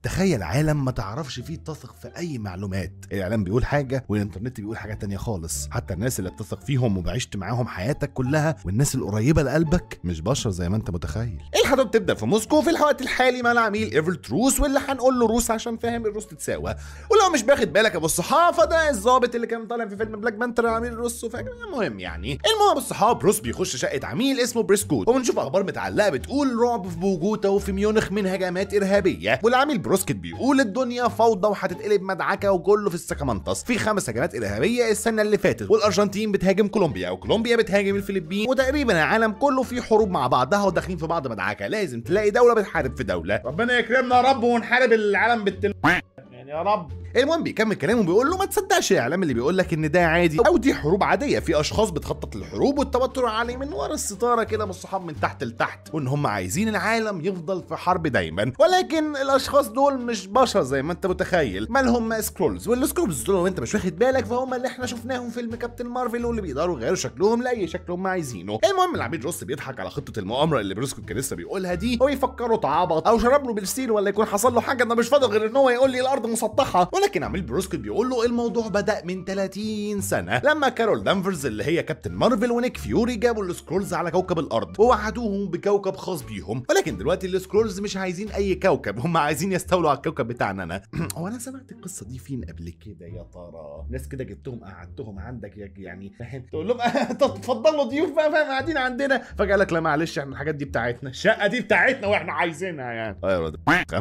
تخيل عالم ما تعرفش فيه تثق في اي معلومات الاعلام بيقول حاجه والانترنت بيقول حاجه تانية خالص حتى الناس اللي بتثق فيهم وعشت معاهم حياتك كلها والناس القريبه لقلبك مش بشر زي ما انت متخيل الحرب تبدا في موسكو في الوقت الحالي مع العميل ايفرت روس واللي هنقول له روس عشان فاهم الروس تتساوى ولو مش باخد بالك يا ابو الصحافه ده الظابط اللي كان طالع في فيلم بلاك بانتر العميل روس وفاكر المهم يعني المهم ابو الصحاب روس بيخش شقه عميل اسمه بريسكوت وبنشوف اخبار متعلقه بتقول رعب في بوجوتا وفي ميونخ من هجمات ارهابيه والعميل بروسكت بيقول الدنيا فوضى وهتتقلب مدعكه وكله في السكامنتس في خمس هجمات ارهابيه السنه اللي فاتت والارجنتين بتهاجم كولومبيا وكولومبيا بتهاجم الفلبين وتقريبا العالم كله في حروب مع بعضها وداخلين في بعض مدعكه لازم تلاقي دوله بتحارب في دوله ربنا يكرمنا يا رب ونحارب العالم بالتل يعني يا رب المهم بيكمل كلامه بيقول له ما تصدقش الاعلام اللي بيقول لك ان ده عادي او دي حروب عاديه في اشخاص بتخطط للحروب والتوتر عليه من ورا الستاره كده من الصحاب من تحت لتحت وان هم عايزين العالم يفضل في حرب دايما ولكن الاشخاص دول مش بشر زي ما انت متخيل مالهم سكرولز والسكرولز دول لو انت مش واخد بالك فهم اللي احنا شفناهم في فيلم كابتن مارفل واللي بيقدروا يغيروا شكلهم لاي شكل هم عايزينه المهم العميد روس بيضحك على خطه المؤامره اللي بروسكو كان لسه بيقولها دي ويفكروا تعبط او شرب له بالسين ولا يكون حصل له حاجه انا مش فاضي غير ان هو يقول لي الارض مسطحه ولكن عميل بروسكو بيقول له الموضوع بدا من 30 سنه لما كارول دانفرز اللي هي كابتن مارفل ونيك فيوري جابوا السكرولز على كوكب الارض ووعدوهم بكوكب خاص بيهم ولكن دلوقتي السكرولز مش عايزين اي كوكب هم عايزين يستولوا على الكوكب بتاعنا انا هو انا سمعت القصه دي فين قبل كده يا ترى ناس كده جبتهم قعدتهم عندك يا- يعني فاهم تقول لهم اتفضلوا ضيوف بقى فاهم قاعدين عندنا فجاه لك لا معلش احنا الحاجات دي بتاعتنا الشقه دي بتاعتنا واحنا عايزينها يعني اه يا ولد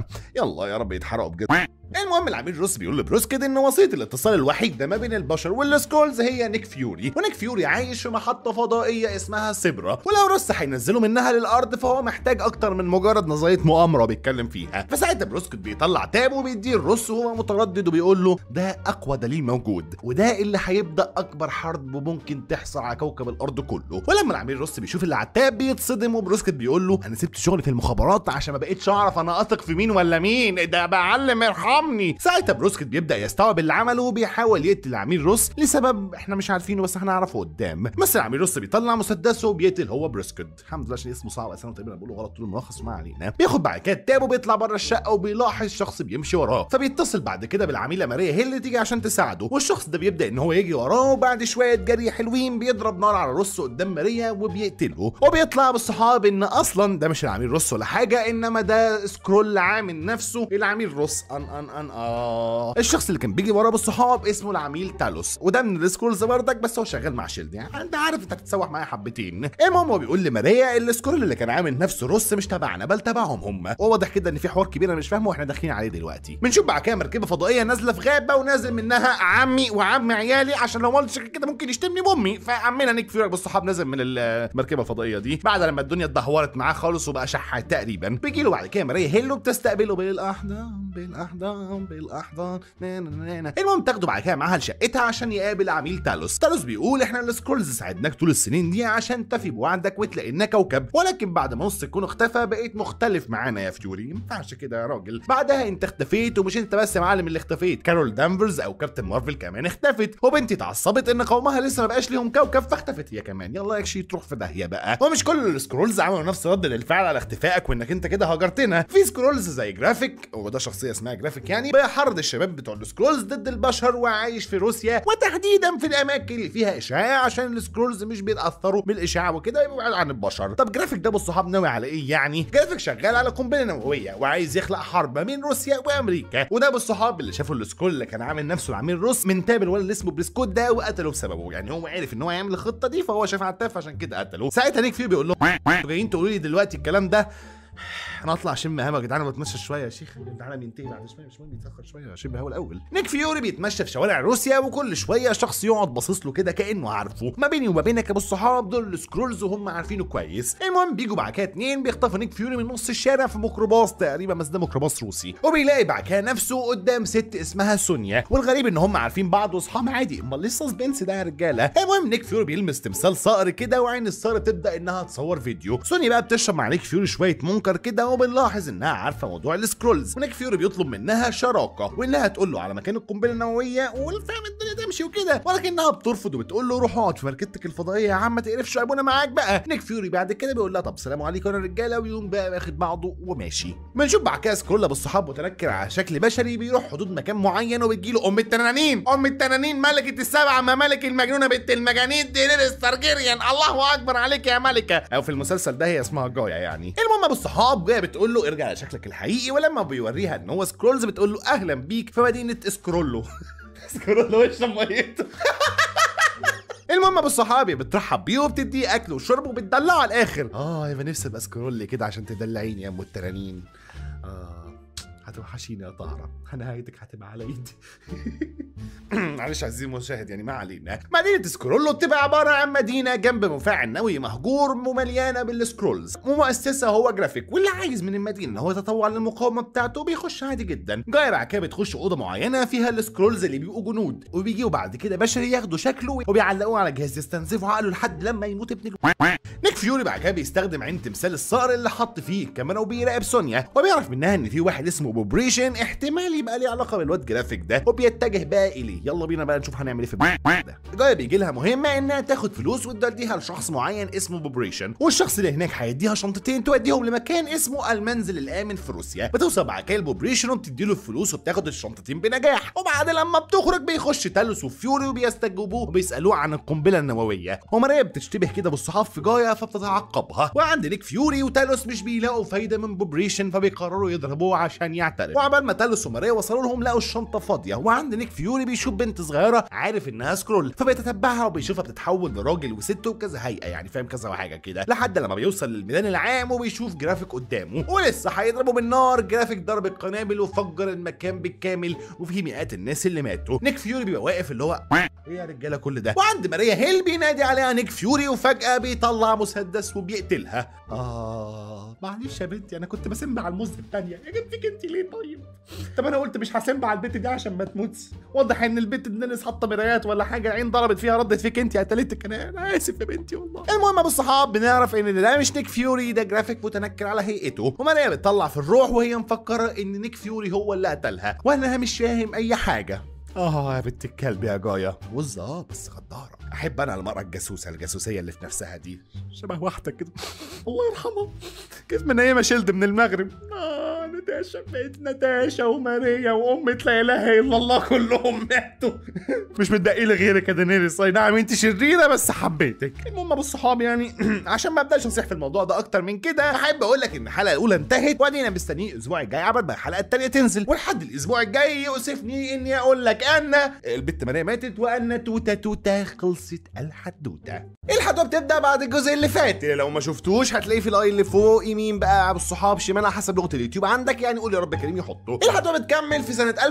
يلا يا رب يتحرقوا بجد المهم العميل روس بيقول لبروسكد ان وسيط الاتصال الوحيد ده ما بين البشر والسكرولز هي نيك فيوري ونيك فيوري عايش في محطه فضائيه اسمها سيبرا ولو روس هينزله منها للارض فهو محتاج اكتر من مجرد نظريه مؤامره بيتكلم فيها فساعتها بروسكد بيطلع تاب وبيديه الروس وهو متردد وبيقول له ده اقوى دليل موجود وده اللي هيبدا اكبر حرب ممكن تحصل على كوكب الارض كله ولما العميل روس بيشوف اللي على التاب بيتصدم وبروسكد بيقول له انا سبت شغلي في المخابرات عشان ما بقتش اعرف انا اثق في مين ولا مين ده بعلم ارحمني ساعتها بروسكت بيبدا يستوعب اللي عمله وبيحاول يقتل العميل روس لسبب احنا مش عارفينه بس هنعرفه قدام بس العميل روس بيطلع مسدسه وبيقتل هو بروسكت الحمد لله عشان اسمه صعب اساسا تقريبا بقوله غلط طول الملخص ما علينا بياخد بعد كده التاب وبيطلع بره الشقه وبيلاحظ شخص بيمشي وراه فبيتصل بعد كده بالعميله ماريا هي اللي تيجي عشان تساعده والشخص ده بيبدا ان هو يجي وراه وبعد شويه جري حلوين بيضرب نار على روس قدام ماريا وبيقتله وبيطلع بالصحاب ان اصلا ده مش العميل روس ولا حاجه انما ده سكرول عامل نفسه العميل روس ان ان ان اه الشخص اللي كان بيجي وراه بالصحاب اسمه العميل تالوس وده من السكرولز بردك بس هو شغال مع شيلد يعني انت عارف انت هتتسوح معايا حبتين المهم هو بيقول لماريا السكرول اللي كان عامل نفسه روس مش تبعنا بل تبعهم هم وواضح كده ان في حوار كبير انا مش فاهمه واحنا داخلين عليه دلوقتي بنشوف بعد كده مركبه فضائيه نازله في غابه ونازل منها عمي وعم عيالي عشان لو ما قلتش كده ممكن يشتمني بامي فعمنا نيك فيوري بالصحاب نازل من المركبه الفضائيه دي بعد لما الدنيا اتدهورت معاه خالص وبقى شحات تقريبا بيجي له بعد كده ماريا هيلو بتستقبله بالاحضان بالاحضان بالاحضان نا نا نا نا. المهم تاخده بعد كده معاها لشقتها عشان يقابل عميل تالوس تالوس بيقول احنا السكرولز ساعدناك طول السنين دي عشان تفي بوعدك وتلاقي لنا كوكب ولكن بعد ما نص الكون اختفى بقيت مختلف معانا يا فيوري ما ينفعش كده يا راجل بعدها انت اختفيت ومش انت بس يا معلم اللي اختفيت كارول دانفرز او كابتن مارفل كمان اختفت وبنتي اتعصبت ان قومها لسه ما بقاش ليهم كوكب فاختفت هي كمان يلا يكشي تروح في داهيه بقى ومش كل السكرولز عملوا نفس رد الفعل على اختفائك وانك انت كده هاجرتنا في سكرولز زي جرافيك وده شخصيه اسمها جرافيك يعني بيحرض الشباب بتوع السكرولز ضد البشر وعايش في روسيا وتحديدا في الاماكن اللي فيها اشعاع عشان السكرولز مش بيتاثروا بالاشعاع وكده يبقوا بعاد عن البشر طب جرافيك ده بالصحاب ناوي على ايه يعني جرافيك شغال على قنبله نوويه وعايز يخلق حرب ما بين روسيا وامريكا وده بالصحاب اللي شافوا السكرول اللي كان عامل نفسه العميل روس من تاب الولد اللي اسمه بريسكوت ده وقتله بسببه يعني هو عارف ان هو يعمل الخطه دي فهو شاف على التاف عشان كده قتله ساعتها نيك فيه بيقول له انتوا جايين تقولوا لي دلوقتي الكلام ده انا اطلع اشم هوا يا جدعان انا بتمشى شويه يا شيخ العالم ينتهي بعد شويه مش مهم يتاخر شويه اشم هوا الاول نيك فيوري بيتمشى في شوارع روسيا وكل شويه شخص يقعد باصص له كده كانه عارفه ما بيني وما بينك يا ابو الصحاب دول السكرولز وهم عارفينه كويس المهم بيجوا بعد كده اتنين بيخطفوا نيك فيوري من نص الشارع في ميكروباص تقريبا بس ده ميكروباص روسي وبيلاقي بعد كده نفسه قدام ست اسمها سونيا والغريب ان هم عارفين بعض واصحاب عادي امال ليه السسبنس ده يا رجاله المهم نيك فيوري بيلمس تمثال صقر كده وعين الصقر تبدا انها تصور فيديو سونيا بقى بتشرب مع نيك فيوري شويه منكر كده وبنلاحظ انها عارفه موضوع السكرولز ونيك فيوري بيطلب منها شراكه وانها تقول له على مكان القنبله النوويه والفهم الدنيا وتمشي وكده ولكنها بترفض وبتقول له روح اقعد في مركبتك الفضائيه يا عم ما تقرفش ابونا معاك بقى نيك فيوري بعد كده بيقول لها طب سلام عليكم انا رجاله ويقوم بقى واخد بعضه وماشي بنشوف بعد كده سكرولا بالصحاب متنكر على شكل بشري بيروح حدود مكان معين وبتجي له ام التنانين ام التنانين ملكه السبعه ممالك المجنونه بنت المجانين دينيريس تارجيريان الله اكبر عليك يا ملكه او في المسلسل ده هي اسمها جايا يعني المهم بالصحاب جايه بتقول له ارجع لشكلك الحقيقي ولما بيوريها ان هو سكرولز بتقول له اهلا بيك في مدينه اسكرولو سكرول وشرب ميته المهم بالصحابي بترحب بيه وبتديه اكل وشرب وبتدلعه على الاخر اه يبقى نفسي ابقى سكرول كده عشان تدلعيني يا ام التنانين اه هتوحشيني يا طهرة نهايتك هتبقى على ايدي معلش عزيزي المشاهد يعني ما علينا مدينة سكرولو بتبقى عبارة عن مدينة جنب مفاعل نووي مهجور ومليانة بالسكرولز ومؤسسها هو جرافيك واللي عايز من المدينة ان هو يتطوع للمقاومة بتاعته بيخش عادي جدا جاي بعد كده بتخش أوضة معينة فيها السكرولز اللي بيبقوا جنود وبيجيوا بعد كده بشري ياخدوا شكله وبيعلقوه على جهاز يستنزفوا عقله لحد لما يموت ابن ال- نيك فيوري بعد كده بيستخدم عين تمثال الصقر اللي حط فيه الكاميرا وبيراقب سونيا وبيعرف منها ان في واحد اسمه بوبريشن احتمال يبقى ليه علاقه بالواد جرافيك ده وبيتجه بقى اليه يلا بينا بقى نشوف هنعمل ايه في الب- ده جايه بيجي لها مهمه انها تاخد فلوس وتوديها لشخص معين اسمه بوبريشن والشخص اللي هناك هيديها شنطتين توديهم لمكان اسمه المنزل الامن في روسيا بتوصل بعد كده لبوبريشن وبتديله الفلوس وبتاخد الشنطتين بنجاح وبعد لما بتخرج بيخش تالوس وفيوري وبيستجوبوه وبيسالوه عن القنبله النوويه وماريا بتشتبه كده بالصحاب في جايا فبتتعقبها وعند نيك فيوري وتالوس مش بيلاقوا فايده من بوبريشن فبيقرروا يضربوه عشان يعترف وعبال ما تالوس وماريا وصلوا لهم لقوا الشنطه فاضيه وعند نيك فيوري بيشوف بنت صغيره عارف انها سكرول فبيتتبعها وبيشوفها بتتحول لراجل وست وكذا هيئه يعني فاهم كذا حاجه كده لحد لما بيوصل للميدان العام وبيشوف جرافيك قدامه ولسه هيضربوا بالنار جرافيك ضرب القنابل وفجر المكان بالكامل وفي مئات الناس اللي ماتوا نيك فيوري بيبقى واقف اللي هو ايه يا رجاله كل ده وعند ماريا هيل بينادي عليها نيك فيوري وفجاه بيطلع مسدس وبيقتلها اه معلش يا بنتي انا كنت بسم على الموز الثانيه يا جبتك انت ليه طيب طب انا قلت مش هسمع على البت دي عشان ما تموتش واضح ان البت دي ناس حاطه مرايات ولا حاجه العين ضربت فيها ردت فيك انت قتلتك انا انا اسف يا بنتي والله المهم بالصحاب بنعرف ان ده مش نيك فيوري ده جرافيك متنكر على هيئته وماريا بتطلع في الروح وهي مفكره ان نيك فيوري هو اللي قتلها وانا مش فاهم اي حاجه اه يا بنت الكلب يا جايا وزة بس غدارة احب انا المرأة الجاسوسة الجاسوسية اللي في نفسها دي شبه واحده كده الله يرحمها كيف من ايام شيلد من المغرب اه نتاشا بقت نتاشا وماريا وام لا اله الا الله كلهم ماتوا مش متبقي لي غيرك يا دينيريس اي نعم انت شريرة بس حبيتك المهم ابو الصحاب يعني عشان ما ابداش اصيح في الموضوع ده اكتر من كده احب اقول لك ان الحلقه الاولى انتهت وادينا مستنيين الاسبوع الجاي عبال ما الحلقه الثانيه تنزل ولحد الاسبوع الجاي يؤسفني اني اقول لك ان البت ماريا ماتت وان توته توته خلصت الحدوته الحدوته بتبدا بعد الجزء اللي فات لو ما شفتوش هتلاقيه في الاي اللي فوق يمين بقى بالصحاب شمال على حسب لغه اليوتيوب عندك يعني قول يا رب كريم يحطه الحدوته بتكمل في سنه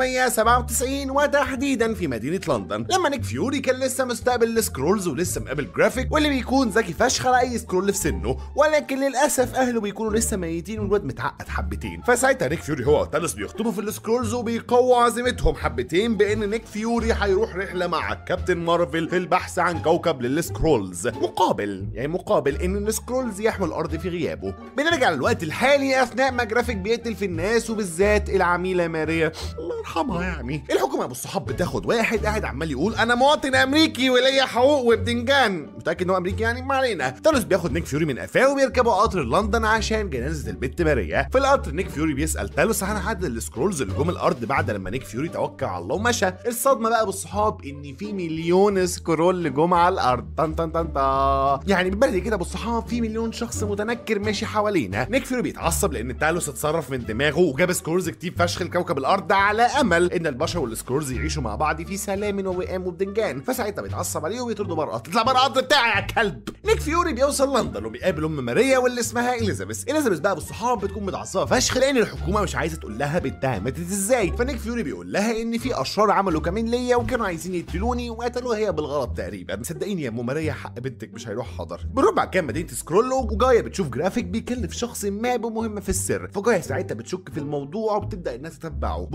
1997 وتحديدا في مدينه لندن لما نيك فيوري كان لسه مستقبل السكرولز ولسه مقابل جرافيك واللي بيكون ذكي فشخ على اي سكرول في سنه ولكن للاسف اهله بيكونوا لسه ميتين والواد متعقد حبتين فساعتها نيك فيوري هو وتالوس بيخطبوا في السكرولز وبيقووا عزيمتهم حبتين بان نيك فيوري هيروح رحله مع كابتن مارفل في البحث عن كوكب للسكرولز مقابل يعني مقابل ان السكرولز يحموا الارض في غيابه بنرجع للوقت الحالي اثناء ما جرافيك بيقتل في الناس وبالذات العميله ماريا الله يرحمها يعني الحكومه ابو الصحاب بتاخد واحد قاعد عمال يقول انا مواطن امريكي وليا حقوق وبدنجان متاكد ان هو امريكي يعني ما علينا تالوس بياخد نيك فيوري من قفاه وبيركبوا قطر لندن عشان جنازه البت ماريا في القطر نيك فيوري بيسال تالوس عن عدد السكرولز اللي جم الارض بعد لما نيك فيوري توكل على الله ومشى الصدمه بقى بالصحاب ان في مليون سكرول جم على الارض طن طن طن طن يعني بالبلدي كده بالصحاب في مليون شخص متنكر ماشي حوالينا نيك فيوري بيتعصب لان تالوس اتصرف من دماغه وجاب سكرولز كتير فشخ لكوكب الارض على امل ان البشر والسكرولز يعيشوا مع بعض في سلام ووئام وبدنجان فساعتها بيتعصب عليه وبيطرده بره القطر اطلع بره القطر بتاعي يا كلب نيك فيوري بيوصل لندن وبيقابل ام ماريا واللي اسمها اليزابيث اليزابيث بقى بالصحاب بتكون متعصبه فشخ لان الحكومه مش عايزه تقول لها بنتها ماتت ازاي فنيك فيوري بيقول لها ان في اشرار عملوا كمين ليا وكانوا عايزين يقتلوني وقتلوها هي بالغلط تقريبا صدقيني يا ام ماريا حق بنتك مش هيروح حضر بالربع كان مدينه سكرولو وجايا بتشوف جرافيك بيكلف شخص ما بمهمه في السر فجايا ساعتها بتشك في الموضوع وبتبدا الناس تتبعه بص يا جايا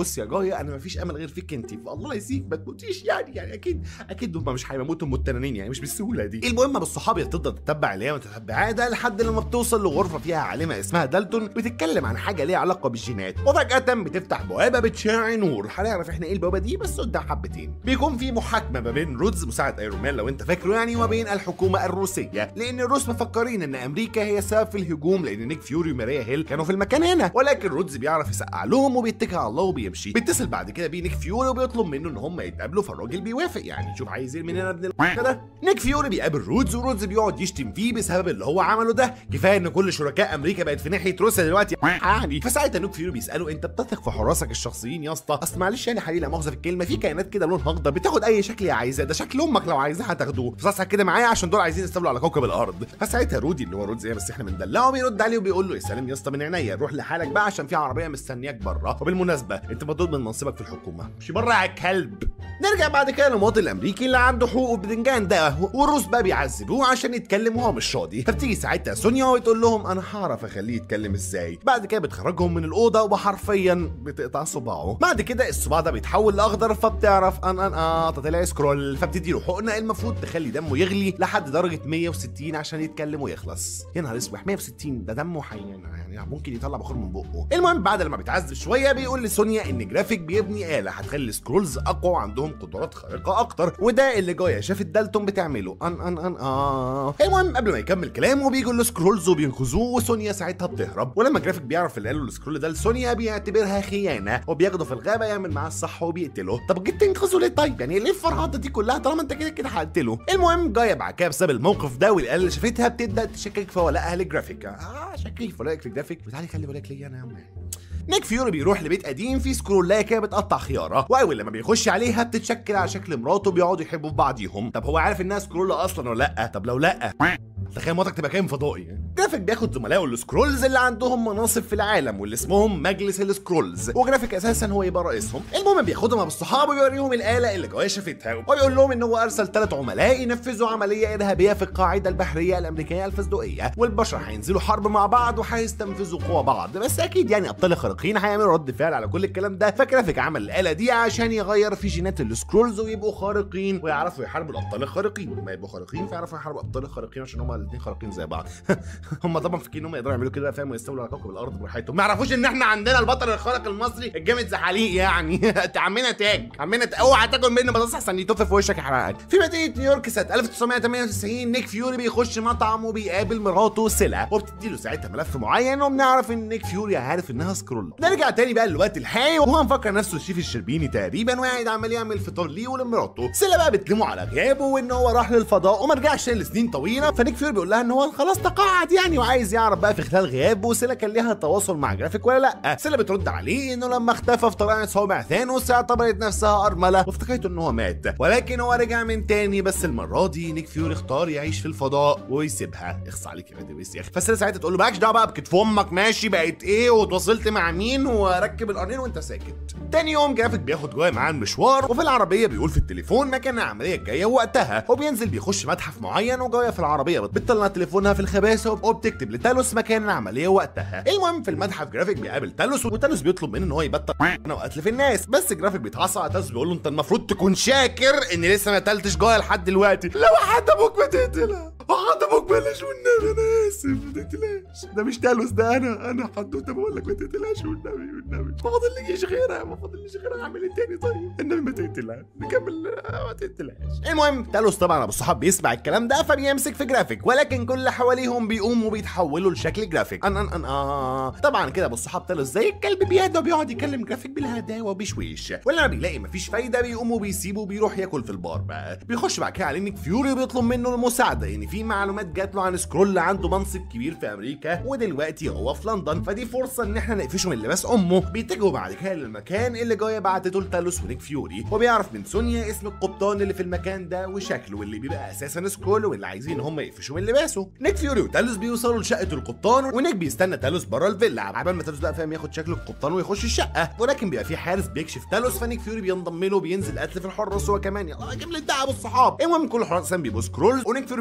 اخويا انا مفيش امل غير فيك انت فالله يسيك ما تموتيش يعني يعني اكيد اكيد هم مش هيموتوا متنانين يعني مش بالسهوله دي المهم بالصحاب تفضل تتبع اللي هي متتبعاه ده لحد لما بتوصل لغرفه فيها عالمه اسمها دالتون بتتكلم عن حاجه ليها علاقه بالجينات وفجاه بتفتح بوابه بتشع نور هنعرف احنا ايه البوابه دي بس قدام حبتين بيكون في محاكمه ما بين رودز مساعد ايرون مان لو انت فاكره يعني وما بين الحكومه الروسيه لان الروس مفكرين ان امريكا هي سبب في الهجوم لان نيك فيوري وماريا هيل كانوا في المكان هنا ولكن رودز بيعرف يسقع لهم وبيتكل على الله وبيمشي بيتصل بعد كده بيه نيك فيوري وبيطلب منه ان هم يتقابلوا فالراجل بيوافق يعني شوف عايز ايه مننا ابن ال- ده نيك فيوري بيقابل رودز ورودز بيقعد يشتم فيه بسبب اللي هو عمله ده كفايه ان كل شركاء امريكا بقت في ناحيه روسيا دلوقتي يعني فساعتها نيك فيوري بيساله انت بتثق في حراسك الشخصيين يا اسطى اصل معلش يعني حقيقي لا مؤاخذه في الكلمه في كائنات كده لونها اخضر بتاخد اي شكل هي عايزاه ده شكل امك لو عايزاها هتاخدوه فصحصح كده معايا عشان دول عايزين يستولوا على كوكب الارض فساعتها رودي اللي هو رودز ايه بس احنا بندلعه بيرد عليه وبيقول له يا سلام يا اسطى من عينيا روح لحالك بقى عشان في عربيه مستنياك بره وبالمناسبه انت مردود من منصبك في الحكومه مش بره يا كلب نرجع بعد كده للمواطن الامريكي اللي عنده حقوق البدنجان ده والروس بقى بيعذبوه عشان يتكلم وهو مش راضي فبتيجي ساعتها سونيا وتقول لهم انا هعرف اخليه يتكلم ازاي بعد كده بتخرجهم من الاوضه وحرفيا بتقطع صباعه بعد كده الصباع ده بيتحول لاخضر فبتعرف ان ان اه طلع سكرول فبتدي له حقنه المفروض تخلي دمه يغلي لحد درجه 160 عشان يتكلم ويخلص يا نهار اسود 160 ده دمه حي يعني ممكن يطلع بخور من بقه المهم بعد لما بيتعذب شويه بيقول لسونيا ان جرافيك بيبني اله هتخلي سكرولز اقوى وعندهم قدرات خارقه اكتر وده اللي جايه شافت دالتون بتعمله ان ان ان اه المهم قبل ما يكمل كلامه بيجوا له سكرولز وبينقذوه وسونيا ساعتها بتهرب ولما جرافيك بيعرف اللي قاله السكرول ده لسونيا بيعتبرها خيانه وبياخده في الغابه يعمل معاه الصح وبيقتله طب جيت تنقذه ليه طيب يعني ليه الفرهده دي كلها طالما انت كده كده هقتله المهم جايه بعد كده بسبب الموقف ده والقلة اللي شافتها بتبدا تشكك في ولائها لجرافيك اه شكك في ولائك لجرافيك وتعالي خلي بالك ليا انا يا عم نيك فيوري بيروح لبيت قديم فيه سكرولايه كده بتقطع خياره واول لما بيخش عليها بتتشكل على شكل مراته بيقعدوا يحبوا في بعضيهم طب هو عارف انها سكرولا اصلا ولا لا طب لو لا تخيل مراتك تبقى كائن فضائي جرافيك بياخد زملائه السكرولز اللي عندهم مناصب في العالم واللي اسمهم مجلس السكرولز وجرافيك اساسا هو يبقى رئيسهم المهم بياخدهم بالصحاب ويوريهم الاله اللي جوايا شافتها ويقول لهم ان هو ارسل ثلاث عملاء ينفذوا عمليه ارهابيه في القاعده البحريه الامريكيه الفسدوئيه والبشر هينزلوا حرب مع بعض وهيستنفذوا قوى بعض بس اكيد يعني ابطال الخارقين هيعملوا رد فعل على كل الكلام ده فجرافيك عمل الاله دي عشان يغير في جينات السكرولز ويبقوا خارقين ويعرفوا يحاربوا الابطال الخارقين لما يبقوا خارقين فيعرفوا يحاربوا الابطال الخارقين عشان هما الاثنين خارقين زي بعض هم طبعا فاكرين ان هم يقدروا يعملوا كده فاهم ويستولوا على كوكب الارض براحتهم ما يعرفوش ان احنا عندنا البطل الخارق المصري الجامد زحاليق يعني انت عمنا تاج عمنا ت... اوعى تاكل مني بطاطس احسن يطف في وشك يحرقك في مدينه نيويورك سنه 1998 نيك فيوري بيخش مطعم وبيقابل مراته سيلا وبتدي له ساعتها ملف معين وبنعرف ان نيك فيوري عارف انها سكرول نرجع تاني بقى للوقت الحالي وهو مفكر نفسه الشيف الشربيني تقريبا وقاعد عمال يعمل فطار ليه ولمراته سيلا بقى بتلمه على غيابه وان هو راح للفضاء وما رجعش لسنين طويله فنيك فيوري بيقول لها ان هو خلاص تقاعد يعني وعايز يعرف بقى في خلال غيابه سيلا كان ليها تواصل مع جرافيك ولا لا سيلا بترد عليه انه لما اختفى في طلعه صوابع ثانوس اعتبرت نفسها ارمله وافتكرت ان هو مات ولكن هو رجع من تاني بس المره دي نيك فيوري اختار يعيش في الفضاء ويسيبها اخص عليك يا مدويس يا اخي فسيلا ساعتها تقول له مالكش دعوه بقى بكتف امك ماشي بقت ايه وتواصلت مع مين وركب القرنين وانت ساكت تاني يوم جرافيك بياخد جوايا معاه المشوار وفي العربيه بيقول في التليفون مكان العمليه الجايه وقتها وبينزل بيخش متحف معين وجايه في العربيه بتطلع تليفونها في الخباثه وبتكتب لتالوس مكان العمليه وقتها المهم في المتحف جرافيك بيقابل تالوس وتالوس بيطلب منه ان هو يبطل انا وقتل في الناس بس جرافيك بيتعصب على تالوس بيقول له انت المفروض تكون شاكر ان لسه ما قتلتش جايه لحد دلوقتي لو حد ابوك ما تقتلها وحد ابوك بلاش والنبي انا اسف ما تقتلهاش ده مش تالوس ده انا انا حدوته بقول لك ما تقتلهاش والنبي والنبي ما فاضليش غيرها ما فاضليش غيرها اعمل ايه تاني طيب النبي ما تقتلها نكمل آه، ما تقتلهاش المهم تالوس طبعا ابو الصحاب بيسمع الكلام ده فبيمسك في جرافيك ولكن كل اللي حواليهم بيقوموا بيتحولوا لشكل جرافيك ان ان ان آه. طبعا كده ابو الصحاب تالوس زي الكلب بيهدى وبيقعد يكلم جرافيك بالهداوه وبشويش ولما بيلاقي مفيش فايده بيقوم وبيسيبه وبيروح ياكل في البار بقى بيخش بعد كده على نيك فيوري وبيطلب منه المساعده يعني في معلومات جات له عن سكرول عنده منصب كبير في امريكا ودلوقتي هو في لندن فدي فرصه ان احنا نقفشه من لباس امه بيتجهوا بعد كده للمكان اللي جايه بعتته لتالوس ونيك فيوري وبيعرف من سونيا اسم القبطان اللي في المكان ده وشكله اللي بيبقى اساسا سكرول واللي عايزين هم يقفشوا من لباسه نيك فيوري وتالوس بيوصلوا لشقه القبطان ونيك بيستنى تالوس بره الفيلا عبال ما تالوس بقى فاهم ياخد شكل القبطان ويخش الشقه ولكن بيبقى في حارس بيكشف تالوس فنيك فيوري بينضم له وبينزل قتل في الحراس هو كمان يلا جمله دعوه بالصحاب المهم كل الحراس بيبقوا سكرولز ونيك فيوري بيتكلم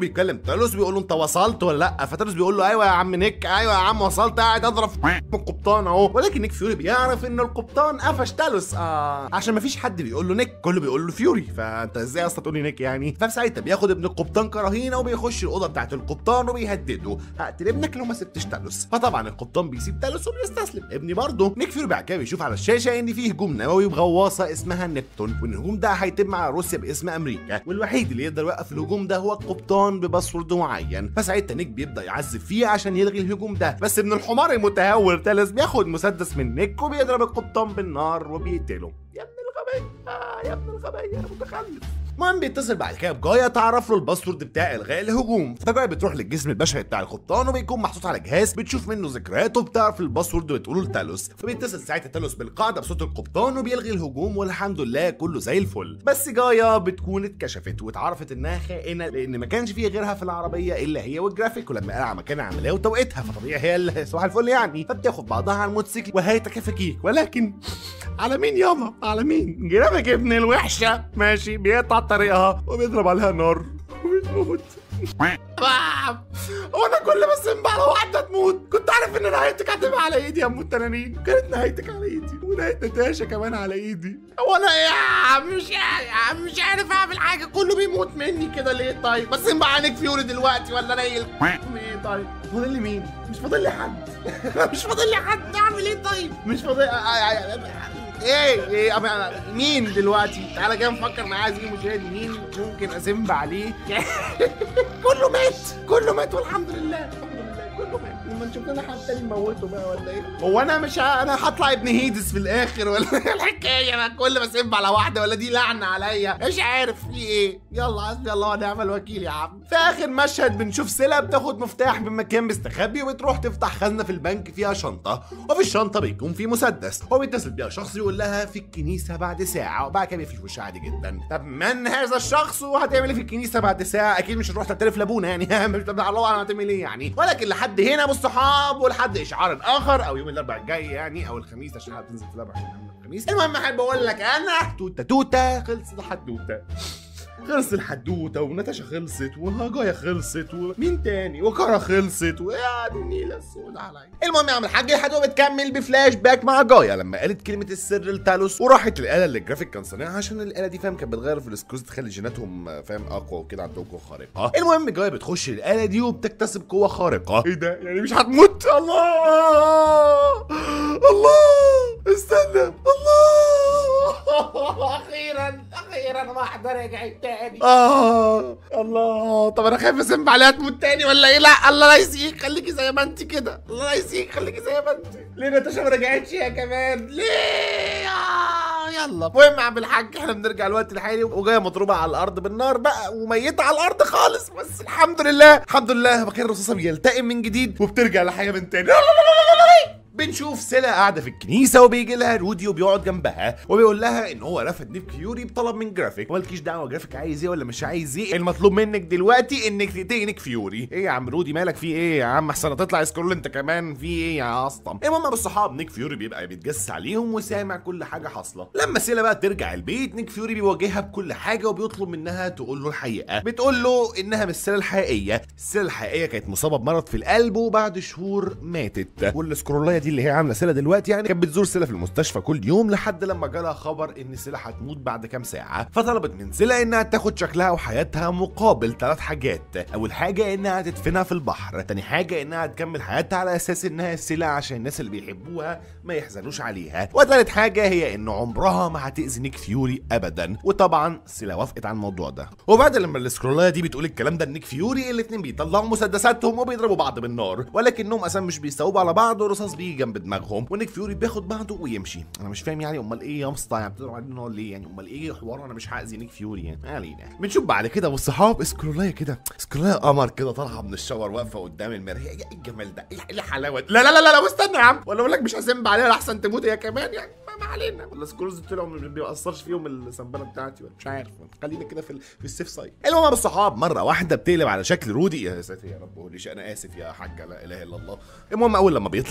تالوس بيقول له انت وصلت ولا لا فتالوس بيقول له ايوه يا عم نيك ايوه يا عم وصلت قاعد اضرب في القبطان اهو ولكن نيك فيوري بيعرف ان القبطان قفش تالوس آه عشان مفيش حد بيقول له نيك كله بيقول له فيوري فانت ازاي اصلا تقول لي نيك يعني ففي ساعتها بياخد ابن القبطان كرهينه وبيخش الاوضه بتاعت القبطان وبيهدده هقتل ابنك لو ما سبتش تالوس فطبعا القبطان بيسيب تالوس وبيستسلم ابني برضه نيك فيوري بعد كده بيشوف على الشاشه ان في هجوم نووي بغواصه اسمها نبتون والهجوم ده هيتم على روسيا باسم امريكا والوحيد اللي يقدر يوقف الهجوم ده هو القبطان بباسورد معين فساعتها نيك بيبدا يعذب فيه عشان يلغي الهجوم ده بس ابن الحمار المتهور تالس بياخد مسدس من نيك وبيضرب القبطان بالنار وبيقتله يا ابن الغبية آه يا ابن الغبية يا متخلف المهم بيتصل بعد كده بجايا تعرف له الباسورد بتاع الغاء الهجوم فجايا بتروح للجسم البشري بتاع القبطان وبيكون محطوط على جهاز بتشوف منه ذكرياته بتعرف الباسورد وتقوله لتالوس فبيتصل ساعتها تالوس بالقاعده بصوت القبطان وبيلغي الهجوم والحمد لله كله زي الفل بس جايا بتكون اتكشفت واتعرفت انها خائنه لان ما كانش فيه غيرها في العربيه الا هي والجرافيك ولما قال على مكان العمليه وتوقيتها فطبيعي هي اللي صباح الفل يعني فبتاخد بعضها على الموتوسيكل وهي تكفكيك ولكن على مين يابا على مين جرافيك ابن الوحشه ماشي بيقطع طريقها وبيضرب عليها نار وبتموت هو انا كل ما اسم على واحده تموت كنت عارف ان نهايتك هتبقى على ايدي يا ام التنانين كانت نهايتك على ايدي ونهايه نتاشا كمان على ايدي هو انا يا عم مش يا عم مش عارف اعمل حاجه كله بيموت مني كده ليه طيب بس بقى عليك فيوري دلوقتي ولا نايل ايه طيب فاضل لي مين مش فاضل لي حد مش فاضل لي حد اعمل ايه طيب مش فاضل ايه ايه أبقى- مين دلوقتي تعالى كده نفكر معايا عايزين مشاهد مين ممكن اسمب عليه كله مات كله مات والحمد لله الحمد لله كله مات لما نشوف لنا حد تاني نموته بقى ولا ايه هو انا مش ه... انا هطلع ابن هيدس في الاخر ولا إيه الحكايه بقى كل ما اسب على واحده ولا دي لعنه عليا مش عارف في ايه يلا حسبي الله ونعم الوكيل يا عم في اخر مشهد بنشوف سيلا بتاخد مفتاح من مكان مستخبي وبتروح تفتح خزنه في البنك فيها شنطه وفي الشنطه بيكون في مسدس هو بيتصل بيها شخص يقول لها في الكنيسه بعد ساعه وبعد كده بيقفش وشها عادي جدا طب من هذا الشخص وهتعمل ايه في الكنيسه بعد ساعه اكيد مش هتروح تعترف لابونا يعني مش طب الله اعلم هتعمل ايه يعني ولكن لحد هنا بالصحاب ولحد اشعار اخر او يوم الاربعاء الجاي يعني او الخميس عشان هتنزل في الاربعاء الخميس المهم احب اقول لك انا توته توته خلصت الحدوته خلص الحدوته وناتاشا خلصت وهاجايا خلصت ومين تاني وكارا خلصت ويا دي النيله السوداء عليا المهم يا عم الحاج الحدوه بتكمل بفلاش باك مع جايا لما قالت كلمه السر لتالوس وراحت للاله اللي الجرافيك كان صانعها عشان الاله دي فاهم كانت بتغير في السكروز تخلي جيناتهم فاهم اقوى وكده عندهم قوه خارقه المهم جايا بتخش الاله دي وبتكتسب قوه خارقه ايه ده يعني مش هتموت الله الله استنى الله اخيرا اخيرا واحده رجعت تاني اه الله طب انا خايف اسم عليها تموت تاني ولا ايه لا الله لا يسيك خليكي زي ما انت كده الله لا يسيك خليكي زي ما انت ليه ناتاشا ما رجعتش يا كمان ليه آه يلا المهم يا عم الحاج احنا بنرجع الوقت الحالي وجايه مضروبه على الارض بالنار بقى وميته على الارض خالص بس الحمد لله الحمد لله مكان الرصاصه بيلتئم من جديد وبترجع لحياه من تاني بنشوف سيلا قاعده في الكنيسه وبيجي لها رودي وبيقعد جنبها وبيقول لها ان هو رفض نيك فيوري بطلب من جرافيك مالكيش دعوه جرافيك عايز ايه ولا مش عايز ايه المطلوب منك دلوقتي انك تقتلي نيك فيوري ايه يا عم رودي مالك في ايه يا عم احسن تطلع سكرول انت كمان في ايه يا اسطى المهم ابو الصحاب نيك فيوري بيبقى بيتجسس عليهم وسامع كل حاجه حاصله لما سيلا بقى ترجع البيت نيك فيوري بيواجهها بكل حاجه وبيطلب منها تقول له الحقيقه بتقول له انها مش سيلا الحقيقيه السيلا الحقيقيه كانت مصابه بمرض في القلب وبعد شهور ماتت والسكرولايه دي اللي هي عامله سيلا دلوقتي يعني كانت بتزور سيلا في المستشفى كل يوم لحد لما جالها خبر ان سيلا هتموت بعد كام ساعه فطلبت من سيلا انها تاخد شكلها وحياتها مقابل ثلاث حاجات اول حاجه انها تدفنها في البحر تاني حاجه انها تكمل حياتها على اساس انها سيلا عشان الناس اللي بيحبوها ما يحزنوش عليها وثالث حاجه هي ان عمرها ما هتاذي نيك فيوري ابدا وطبعا سيلا وافقت على الموضوع ده وبعد لما السكرولايه دي بتقول الكلام ده لنيك فيوري الاثنين بيطلعوا مسدساتهم وبيضربوا بعض بالنار ولكنهم اصلا مش بيستوعبوا على بعض والرصاص بيجي جنب دماغهم ونيك فيوري بياخد بعضه ويمشي انا مش فاهم يعني امال ايه يا اسطى يعني بتضرب علينا نار ليه يعني امال ايه حوار انا مش هاذي نيك فيوري يعني ما علينا بنشوف بعد كده والصحاب سكرولايه كده سكرولايه قمر كده طالعه من الشاور واقفه قدام المرايه ايه الجمال ده ايه الحلاوه دي؟ لا لا لا لا, لا استنى يا عم ولا اقول لك مش هسمب عليها احسن تموت هي كمان يعني ما, ما علينا ولا سكرولز طلعوا ما بيأثرش فيهم السنبله بتاعتي ولا مش عارف خلينا كده في ال- في السيف سايد المهم بالصحاب مره واحده بتقلب على شكل رودي يا ساتر يا رب قوليش انا اسف يا حاجه لا اله الا الله المهم اول لما بيطلع من الشاور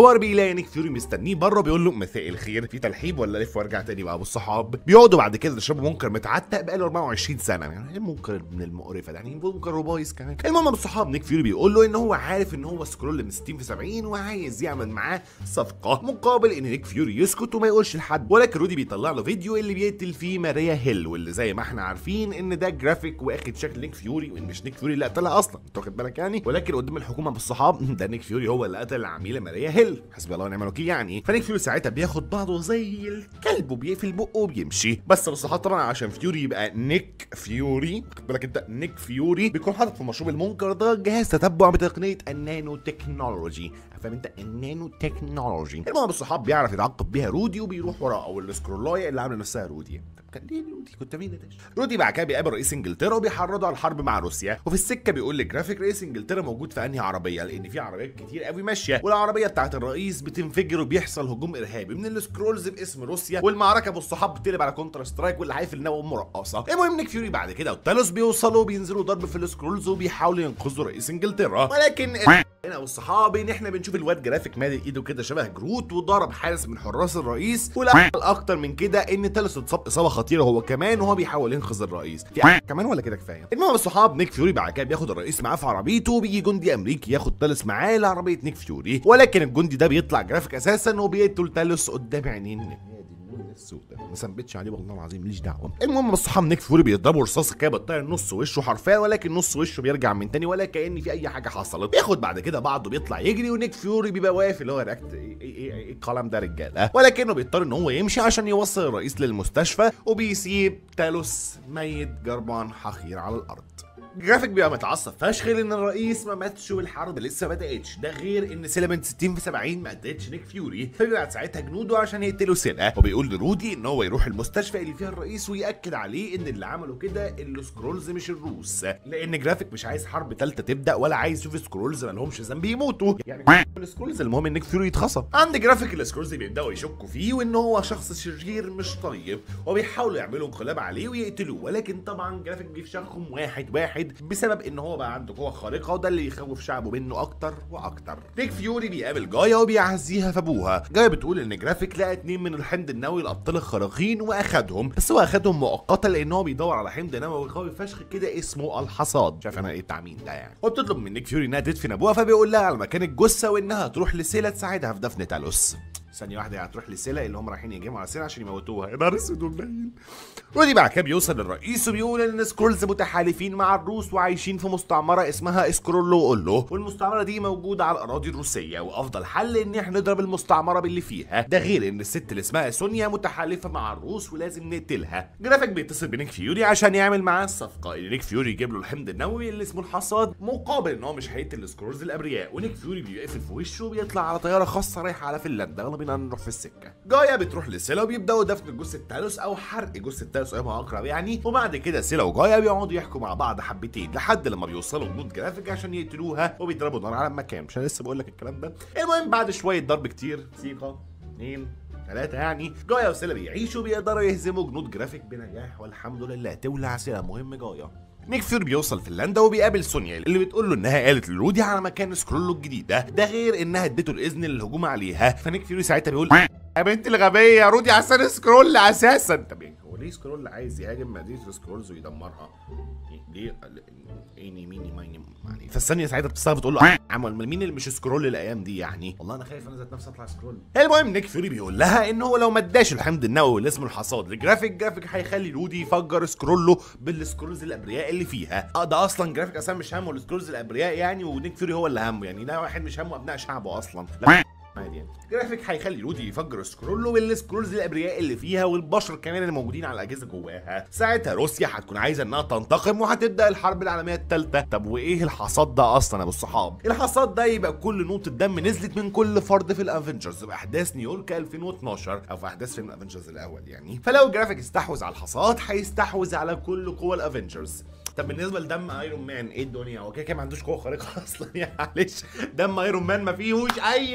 بيدور بيلاقي نيك فيوري مستنيه بره بيقول له مساء الخير في تلحيب ولا لف وارجع تاني بقى ابو الصحاب بيقعدوا بعد كده يشربوا منكر متعتق بقاله 24 سنه يعني ايه منكر من المقرفه ده يعني منكر وبايظ كمان المهم ابو الصحاب نيك فيوري بيقول له ان هو عارف ان هو سكرول من 60 في 70 وعايز يعمل معاه صفقه مقابل ان نيك فيوري يسكت وما يقولش لحد ولكن رودي بيطلع له فيديو اللي بيقتل فيه ماريا هيل واللي زي ما احنا عارفين ان ده جرافيك واخد شكل نيك فيوري وان مش نيك فيوري اللي قتلها اصلا انت واخد بالك يعني ولكن قدام الحكومه بالصحاب ده نيك فيوري هو اللي قتل العميله ماريا هيل حسبي الله ونعم الوكيل يعني فنيك فيوري ساعتها بياخد بعضه زي الكلب وبيقفل بقه وبيمشي بس بالصحاب طبعا عشان فيوري يبقى نيك فيوري واخد بالك انت نيك فيوري بيكون حاطط في مشروب المنكر ده جهاز تتبع بتقنيه النانو تكنولوجي فاهم انت النانو تكنولوجي المهم الصحاب بيعرف يتعاقب بيها رودي وبيروح وراه او السكرولايه اللي عامله نفسها رودي طب كان ليه رودي كنت مين ده رودي بعد كده بيقابل رئيس انجلترا وبيحرضوا على الحرب مع روسيا وفي السكه بيقول لجرافيك رئيس انجلترا موجود في انهي عربيه لان في عربيات كتير قوي ماشيه والعربيه بتاعت الرئيس بتنفجر وبيحصل هجوم ارهابي من السكرولز باسم روسيا والمعركه بالصحاب بتقلب على كونتر سترايك واللي هيقفل النووي مرقصه المهم نيك فيوري بعد كده والتالوس بيوصلوا وبينزلوا ضرب في السكرولز وبيحاولوا ينقذوا رئيس انجلترا ولكن هنا والصحاب ان احنا بنشوف الواد جرافيك مادي ايده كده شبه جروت وضرب حارس من حراس الرئيس ولا اكتر من كده ان تالوس اتصاب اصابه خطيره هو كمان وهو بيحاول ينقذ الرئيس في كمان ولا كده كفايه المهم الصحاب نيك فيوري بعد كده بياخد الرئيس معاه في عربيته وبيجي جندي امريكي ياخد تالوس معاه لعربيه نيك فيوري ولكن الجندي ده بيطلع جرافيك اساسا وبيقتل تالوس قدام عينين السوداء ما ثبتش عليه والله العظيم ماليش دعوه المهم الصحاب نيك فيوري بيضربوا رصاصه كده بتطير نص وشه حرفيا ولكن نص وشه بيرجع من تاني ولا كان في اي حاجه حصلت بياخد بعد كده بعضه بيطلع يجري ونيك فيوري بيبقى واقف اللي هو رياكت ايه ايه ايه ايه الكلام ده رجاله ولكنه بيضطر ان هو يمشي عشان يوصل الرئيس للمستشفى وبيسيب تالوس ميت جربان حقير على الارض جرافيك بيبقى متعصب فشخ لان الرئيس ما ماتش والحرب لسه ما بداتش ده غير ان سيلا من 60 في 70 ما قتلتش نيك فيوري فبيبعت ساعتها جنوده عشان يقتلوا سيلا وبيقول لرودي ان هو يروح المستشفى اللي فيها الرئيس وياكد عليه ان اللي عملوا كده السكرولز مش الروس لان جرافيك مش عايز حرب ثالثه تبدا ولا عايز يشوف سكرولز ما لهمش ذنب يموتوا يعني السكرولز المهم ان نيك فيوري يتخصم عند جرافيك السكرولز بيبداوا يشكوا فيه وان هو شخص شرير مش طيب وبيحاولوا يعملوا انقلاب عليه ويقتلوه ولكن طبعا جرافيك بيفشخهم واحد واحد بسبب ان هو بقى عنده قوه خارقه وده اللي يخوف شعبه منه اكتر واكتر نيك فيوري بيقابل جايا وبيعزيها في ابوها جايا بتقول ان جرافيك لقى اتنين من الحمض النووي الابطال الخارقين واخدهم بس هو اخدهم مؤقتا لان هو بيدور على حمض نووي قوي فشخ كده اسمه الحصاد شايف انا ايه التعميم ده يعني وبتطلب من نيك فيوري انها تدفن ابوها فبيقول لها على مكان الجثه وانها تروح لسيلا تساعدها في دفن تالوس ثانية واحدة هتروح لسيلا اللي هم رايحين يجمعوا على سيلا عشان يموتوها يا نهار اسود ومنيل ودي بعد كده بيوصل للرئيس وبيقول ان سكرولز متحالفين مع الروس وعايشين في مستعمرة اسمها اسكرولو اولو والمستعمرة دي موجودة على الاراضي الروسية وافضل حل ان احنا نضرب المستعمرة باللي فيها ده غير ان الست اللي اسمها سونيا متحالفة مع الروس ولازم نقتلها جرافيك بيتصل بنيك فيوري عشان يعمل معاه الصفقة ان نيك فيوري يجيب له الحمض النووي اللي اسمه الحصاد مقابل ان هو مش هيقتل السكرولز الابرياء ونيك فيوري بيقفل في وشه وبيطلع على طيارة خاصة رايحة على فنلندا يلا بينا نروح في السكة جايا بتروح لسيلا وبيبداوا دفن جثة تالوس او حرق جثة تالوس ايما اقرب يعني وبعد كده سيلا وجايا بيقعدوا يحكوا مع بعض حبتين لحد لما بيوصلوا جنود جرافيك عشان يقتلوها وبيضربوا نار على المكان مش انا لسه بقول لك الكلام ده المهم بعد شويه ضرب كتير ثقه اثنين ثلاثة يعني جايا وسيلا بيعيشوا بيقدروا يهزموا جنود جرافيك بنجاح والحمد لله تولع سيلا مهم جايا نيك فيور بيوصل فنلندا وبيقابل سونيا اللي بتقول له انها قالت لرودي على مكان سكرولو الجديد ده ده غير انها اديته الاذن للهجوم عليها فنيك فيوري ساعتها بيقول يا بنت الغبيه يا رودي عشان سكرول اساسا طب يعني هو ليه سكرول عايز يهاجم مدينه سكرولز ويدمرها ليه ايني ميني مايني يعني فالثانيه ساعتها بتستغرب بتقول له عمل مين اللي مش سكرول الايام دي يعني والله انا خايف انا ذات نفسي اطلع سكرول المهم نيك فيوري بيقول لها ان هو لو ما اداش الحمض النووي اللي اسمه الحصاد لجرافيك جرافيك هيخلي رودي يفجر سكرولو بالسكرولز الابرياء اللي فيها اه ده اصلا جرافيك اصلا مش همه السكرولز الابرياء يعني ونيك فيوري هو اللي همه يعني ده واحد مش همه ابناء شعبه اصلا لا عادي يعني جرافيك هيخلي رودي يفجر سكرولو والسكرولز الابرياء اللي فيها والبشر كمان اللي موجودين على الاجهزه جواها ساعتها روسيا هتكون عايزه انها تنتقم وهتبدا الحرب العالميه الثالثه طب وايه الحصاد ده اصلا يا ابو الصحاب الحصاد ده يبقى كل نقطه دم نزلت من كل فرد في الافنجرز باحداث نيويورك 2012 او في احداث فيلم الافنجرز الاول يعني فلو جرافيك استحوذ على الحصاد هيستحوذ على كل قوى الافنجرز طب بالنسبه لدم ايرون مان ايه الدنيا هو كده كده ما عندوش قوه خارقه اصلا يعني معلش دم ايرون مان ما فيهوش اي ام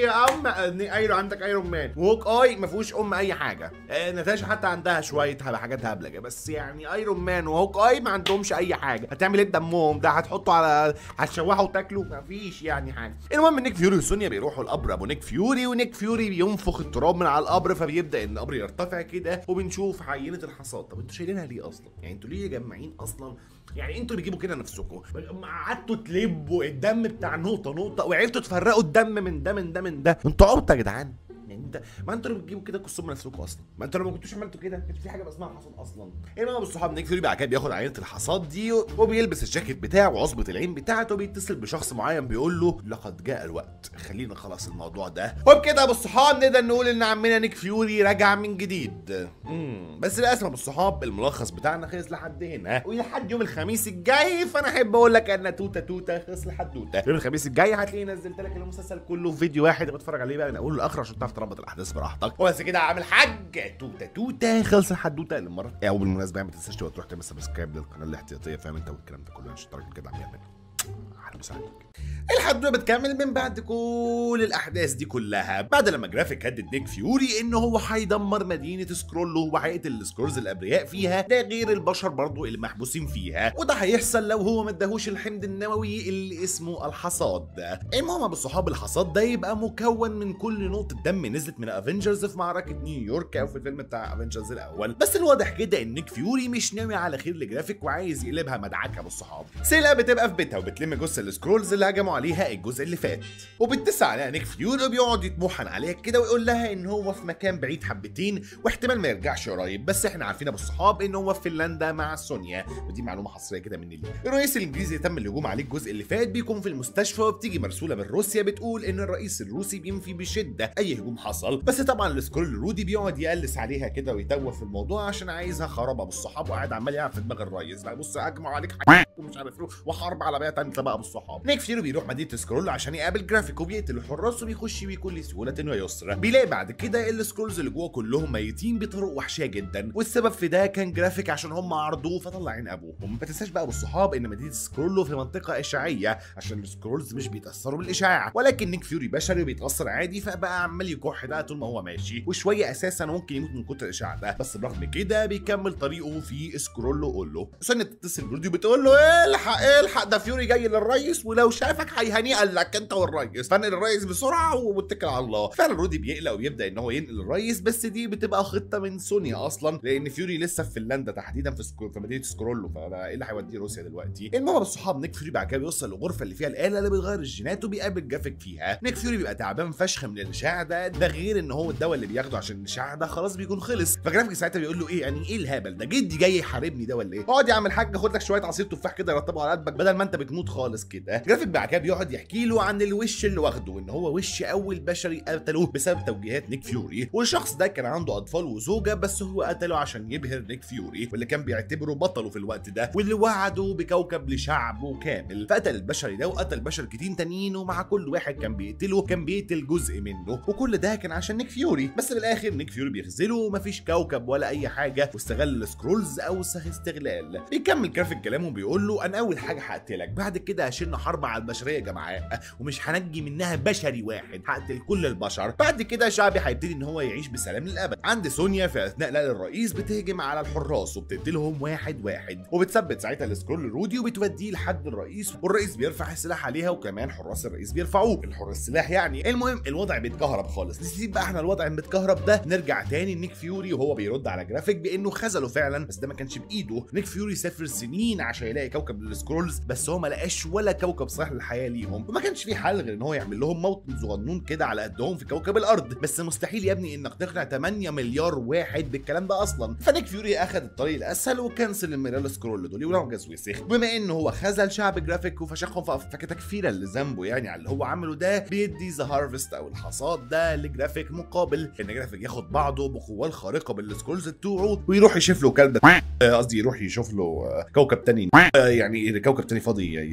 ام ايرون عندك ايرون مان وهوك اي ما فيهوش ام اي حاجه آه ناتاشا حتى عندها شويه حاجات هبلجه بس يعني ايرون مان وهوك اي ما عندهمش اي حاجه هتعمل ايه بدمهم ده هتحطه على هتشوحه وتاكله ما فيش يعني حاجه المهم نيك فيوري وسونيا بيروحوا القبر ابو نيك فيوري ونيك فيوري بينفخ التراب من على القبر فبيبدا ان القبر يرتفع كده وبنشوف عينه الحصاد طب انتوا شايلينها ليه اصلا يعني انتوا ليه جمعين اصلا يعني انتوا بتجيبوا كده نفسكم قعدتوا تلبوا الدم بتاع نقطه نقطه وعرفتوا تفرقوا الدم من ده من ده من ده انتوا عبط يا جدعان يعني انت ما انتوا اللي بتجيبوا كده قصوا من نفسكم اصلا ما انتوا لو ما كنتوش عملتوا كده كانش في حاجه اسمها حصاد اصلا المهم الصحاب نيك فيوري بعد كده بياخد عينه الحصاد دي وبيلبس الجاكيت بتاعه وعصبه العين بتاعته وبيتصل بشخص معين بيقول له لقد جاء الوقت خلينا نخلص الموضوع ده وبكده يا ابو الصحاب نقدر نقول ان عمنا نيك فيوري رجع من جديد مم. بس للاسف يا ابو الصحاب الملخص بتاعنا خلص لحد هنا ولحد يوم الخميس الجاي فانا احب اقول لك ان توته توته خلص لحد توته يوم الخميس الجاي هتلاقي نزلت لك المسلسل كله في فيديو واحد بتفرج عليه بقى من اوله لاخره عشان تعرف تربط الاحداث براحتك وبس كده عامل حاج توته توته خلص الحدوته المره يعني وبالمناسبه ما تنساش تروح تعمل سبسكرايب للقناه الاحتياطيه فاهم انت والكلام ده كله عشان تراجل كده عم يعمل اهلا وسهلا الحدوته بتكمل من بعد كل الاحداث دي كلها بعد لما جرافيك هدد نيك فيوري ان هو هيدمر مدينه سكرولو وهيقتل السكرولز الابرياء فيها ده غير البشر برضو اللي محبوسين فيها وده هيحصل لو هو ما اداهوش الحمض النووي اللي اسمه الحصاد المهم ابو الصحاب الحصاد ده يبقى مكون من كل نقطه دم نزلت من افنجرز في معركه نيويورك او في الفيلم بتاع افنجرز الاول بس الواضح كده ان نيك فيوري مش ناوي على خير لجرافيك وعايز يقلبها مدعكه ابو الصحاب سيلا بتبقى في بيتها وبتلم جثه السكرولز اللي هجموا عليها الجزء اللي فات وبتسعى عليها نيك فيوري وبيقعد يطمحن عليها كده ويقول لها ان هو في مكان بعيد حبتين واحتمال ما يرجعش قريب بس احنا عارفين ابو الصحاب ان هو في فنلندا مع سونيا ودي معلومه حصريه كده مني ليه الرئيس الانجليزي تم الهجوم عليه الجزء اللي فات بيكون في المستشفى وبتيجي مرسوله من روسيا بتقول ان الرئيس الروسي بينفي بشده اي هجوم حصل بس طبعا السكرول الرودي بيقعد يقلس عليها كده ويتوه في الموضوع عشان عايزها خراب ابو الصحاب وقاعد عمال يلعب في دماغ الرئيس بقى بص اجمع عليك حاجة ومش عارف ايه وحرب عالميه تانية بقى ابو الصحاب نيك فيوري بيروح مدينه سكرول عشان يقابل جرافيك وبيقتل الحراس وبيخش بكل سهوله ويسر بيلاقي بعد كده السكرولز اللي جوه كلهم ميتين بطرق وحشيه جدا والسبب في ده كان جرافيك عشان هم عرضوه فطلع عين ابوهم ما تنساش بقى ابو الصحاب ان مدينه سكرولو في منطقه اشعاعيه عشان السكرولز مش بيتاثروا بالاشعاع ولكن نيك فيوري بشري وبيتاثر عادي فبقى عمال يكح ده طول ما هو ماشي وشويه اساسا ممكن يموت من كتر الاشعاع ده بس برغم كده بيكمل طريقه في سكرولو قول له سونيا بتتصل برودي بتقول له الحق الحق ده فيوري جاي للريس ولو شافك هيهنيقل لك انت والريس فانقل الريس بسرعه واتكل على الله فعلا رودي بيقلق ويبدا ان هو ينقل الريس بس دي بتبقى خطه من سونيا اصلا لان فيوري لسه في فنلندا تحديدا في سكرو في مدينه سكرولو فايه اللي هيوديه روسيا دلوقتي المهم الصحاب نيك فيوري بعد كده بيوصل للغرفه اللي فيها الاله اللي بتغير الجينات وبيقابل جرافيك فيها نيك فيوري بيبقى تعبان فشخ من الاشعاع ده ده غير ان هو الدواء اللي بياخده عشان الاشعاع ده خلاص بيكون خلص فجرافيك ساعتها بيقول له ايه يعني ايه الهبل ده جدي جاي يحاربني ده ولا ايه اقعد يا عم الحاج خد لك شويه عصير تفاح كده رطبه على قلبك بدل ما انت بتموت خالص كده جرافيك بعد كده بيقعد يحكي له عن الوش اللي واخده ان هو وش اول بشري قتلوه بسبب توجيهات نيك فيوري والشخص ده كان عنده اطفال وزوجه بس هو قتله عشان يبهر نيك فيوري واللي كان بيعتبره بطله في الوقت ده واللي وعده بكوكب لشعبه كامل فقتل البشري ده وقتل بشر كتير تانيين ومع كل واحد كان بيقتله كان بيقتل جزء منه وكل ده كان عشان نيك فيوري بس في الاخر نيك فيوري بيخذله ومفيش كوكب ولا اي حاجه واستغل السكرولز اوسخ استغلال بيكمل جرافيك كلامه بيقول له انا اول حاجه هقتلك بعد كده هشيلنا حرب على البشريه يا جماعه ومش هنجي منها بشري واحد هقتل كل البشر بعد كده شعبي هيبتدي ان هو يعيش بسلام للابد عند سونيا في اثناء نقل الرئيس بتهجم على الحراس وبتقتلهم واحد واحد وبتثبت ساعتها السكرول الرودي وبتوديه لحد الرئيس والرئيس بيرفع السلاح عليها وكمان حراس الرئيس بيرفعوه الحراس السلاح يعني المهم الوضع بيتكهرب خالص نسيب بقى احنا الوضع المتكهرب ده نرجع تاني نيك فيوري وهو بيرد على جرافيك بانه خذله فعلا بس ده ما كانش بايده نيك فيوري سافر سنين عشان يلاقي كوكب للسكرولز بس هو ما لقاش ولا كوكب صالح للحياه ليهم وما كانش في حل غير ان هو يعمل لهم موطن صغنون كده على قدهم في كوكب الارض بس مستحيل يا ابني انك تقنع 8 مليار واحد بالكلام ده اصلا فنيك فيوري اخذ الطريق الاسهل وكنسل الميرال سكرول دول ونعجز وسخ بما انه هو خذل شعب جرافيك وفشخهم فكتكفيرا لذنبه يعني على اللي هو عمله ده بيدي ذا هارفست او الحصاد ده لجرافيك مقابل ان جرافيك ياخد بعضه بقواه الخارقه بالسكرولز بتوعه ويروح يشوف له كلب قصدي يروح يشوف له كوكب تاني يعني كوكب تاني فاضي يركبه